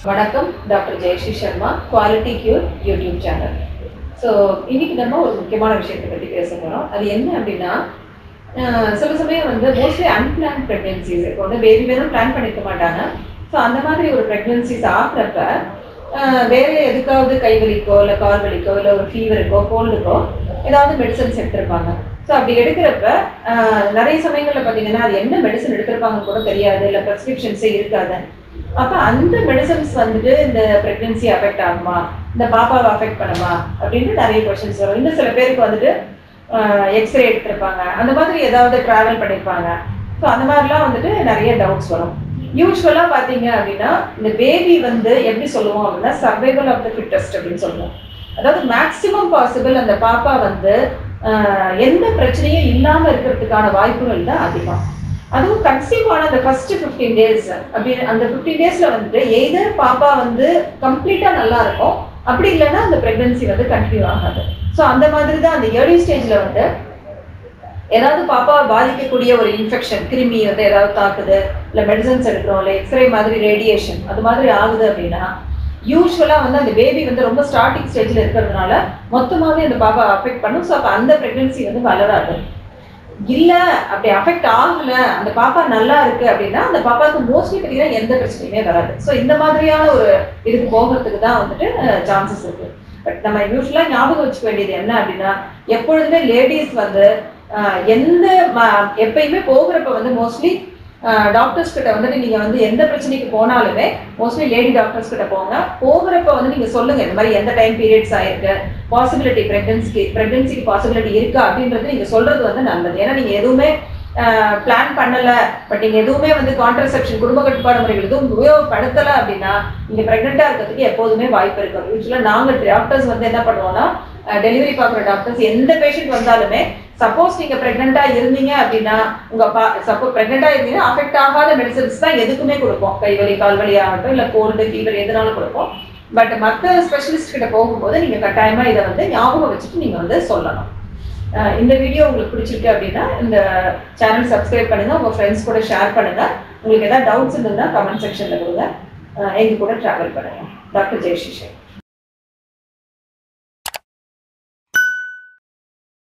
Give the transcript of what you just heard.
வணக்கம் doctor Jayashree Sharma quality cure YouTube channel so இன்னைக்கு நம்ம ஒரு முக்கியமான விஷயத்தை பற்றி பேச போகிறோம் அது என்ன அப்படின்னா அஹ், சில சமயம் வந்து மோஸ்ட்லி அன்பிளான் ப்ரெக்னென்சிஸ் இப்போ வந்து பேபி வேணும் பிளான் பண்ணிக்க மாட்டாங்க ஸோ அந்த மாதிரி ஒரு ப்ரெக்னென்சிஸ் ஆகிறப்ப வேற எதுக்காவது கை வலிக்கோ இல்லை கால் வலிக்கோ இல்லை ஒரு ஃபீவருக்கோ கோல்டுக்கோ ஏதாவது மெடிசன்ஸ் எடுத்திருப்பாங்க ஸோ அப்படி எடுக்கிறப்ப அஹ், நிறைய சமயங்களில் பார்த்தீங்கன்னா அது என்ன மெடிசன் எடுத்திருப்பாங்கன்னு கூட தெரியாது இல்லை ப்ரெஸ்கிரிப்ஷன்ஸே இருக்காது அப்ப அந்த மெடிசன்ஸ் வந்துட்டு இந்த பிரெக்னன்சி அஃபெக்ட் ஆகுமா இந்த பாப்பாவை அஃபெக்ட் பண்ணுமா அப்படின்ட்டு நிறைய கொஸ்டின்ஸ் வரும் இன்னும் சில பேருக்கு வந்துட்டு எக்ஸ்ரே எடுத்திருப்பாங்க அந்த மாதிரி ஏதாவது டிராவல் பண்ணியிருப்பாங்க ஸோ அந்த மாதிரிலாம் வந்துட்டு நிறைய டவுட்ஸ் வரும் யூஸ்வலாக பார்த்தீங்க அப்படின்னா இந்த பேபி வந்து எப்படி சொல்லுவோம் அப்படின்னா சர்வைவல் ஆஃப் த ஃபிட்டஸ்ட் அப்படின்னு சொல்லுவோம் அதாவது மேக்ஸிமம் பாசிபிள் அந்த பாப்பா வந்து ஆஹ், எந்த பிரச்சனையும் இல்லாமல் இருக்கிறதுக்கான வாய்ப்புகள் தான் அதிகம் அதுவும் கன்சீவ் ஆன அந்த ஃபர்ஸ்ட் ஃபிஃப்டீன் டேஸ் அப்படி அந்த ஃபிஃப்டீன் டேஸ்ல வந்துட்டு எய்தர் பாப்பா வந்து கம்ப்ளீட்டா நல்லா இருக்கும் அப்படி இல்லைன்னா அந்த பிரெக்னன்சி வந்து கண்டினியூ ஆகாது ஸோ அந்த மாதிரி தான் அந்த ஏர்லி ஸ்டேஜ்ல வந்து ஏதாவது பாப்பாவை பாதிக்கக்கூடிய ஒரு இன்ஃபெக்ஷன் கிருமி வந்து ஏதாவது தாக்குது இல்லை மெடிசன்ஸ் எடுக்கிறோம் இல்லை எக்ஸ்ரே மாதிரி ரேடியேஷன் அது மாதிரி ஆகுது அப்படின்னா யூஸ்வலாக வந்து அந்த பேபி வந்து ரொம்ப ஸ்டார்டிங் ஸ்டேஜில் இருக்கிறதுனால மொத்தமாகவே அந்த பாப்பா அஃபெக்ட் பண்ணும் ஸோ அப்போ அந்த ப்ரெக்னன்சி வந்து வளராது இல்ல அப்படி அஃபெக்ட் ஆகல அந்த பாப்பா நல்லா இருக்கு அப்படின்னா அந்த பாப்பாவுக்கு மோஸ்ட்லி பார்த்தீங்கன்னா எந்த பிரச்சனையுமே வராது ஸோ இந்த மாதிரியான ஒரு இதுக்கு போகிறதுக்கு தான் வந்துட்டு சான்சஸ் இருக்கு பட் நம்ம யூஸ்வலாக ஞாபகம் வச்சுக்க வேண்டியது என்ன அப்படின்னா எப்பொழுதுமே லேடிஸ் வந்து அஹ், எந்த ம- எப்பயுமே போகிறப்ப வந்து மோஸ்ட்லி டாக்டர்ஸ் கிட்ட வந்துட்டு நீங்க வந்து எந்த பிரச்சனைக்கு போனாலுமே மோஸ்ட்லி லேடி டாக்டர்ஸ் கிட்ட போங்க போகிறப்ப வந்து நீங்க சொல்லுங்க இந்த மாதிரி எந்த டைம் பீரியட்ஸ் ஆயிருக்கு பாசிபிலிட்டி பிரெக்னன்சிக்கு பிரெக்னன்சிக்கு பாசிபிலிட்டி இருக்கா அப்படின்றது நீங்க சொல்றது வந்து நல்லது ஏன்னா நீங்க எதுவுமே பிளான் பண்ணல பட் நீங்க எதுவுமே வந்து கான்ட்ரசெப்ஷன் குடும்ப கட்டுப்பாடு முறைகள் எதுவும் உபயோகப்படுத்தல அப்படின்னா நீங்க பிரெக்னெண்டா இருக்கிறதுக்கு எப்போதுமே வாய்ப்பு இருக்கு யூஸ்வலா நாங்க டாக்டர்ஸ் வந்து என்ன பண்ணுவோம்னா டெலிவரி பார்க்குற டாக்டர்ஸ் எந்த பேஷண்ட் வந்தாலுமே சப்போஸ் நீங்க பிரெக்னெண்டா இருந்தீங்க அப்படின்னா உங்க பா சப்போஸ் பிரெக்னெண்டா இருந்தீங்கன்னா அஃபெக்ட் ஆகாத மெடிசன்ஸ் தான் எதுக்குமே கொடுப்போம் கைவலி கால்வலி ஆகட்டும் இல்ல கோல்டு ஃபீவர் எதுனாலும் கொடுப்போம் பட் மற்ற ஸ்பெஷலிஸ்ட் கிட்ட போகும்போது நீங்க கட்டாயமா இதை வந்து ஞாபகம் வச்சுட்டு நீங்க வந்து சொல்லணும் அஹ் இந்த வீடியோ உங்களுக்கு பிடிச்சிருக்கு அப்படின்னா இந்த சேனல் சப்ஸ்கிரைப் பண்ணுங்க உங்க ஃப்ரெண்ட்ஸ் கூட ஷேர் பண்ணுங்க உங்களுக்கு ஏதாவது டவுட்ஸ் இருந்ததுன்னா கமெண்ட் செக்ஷன்ல கொடுங்க அஹ் எங்க கூட டிராவல் பண்ணுங்க டாக்டர் ஜெயஸ்ரீ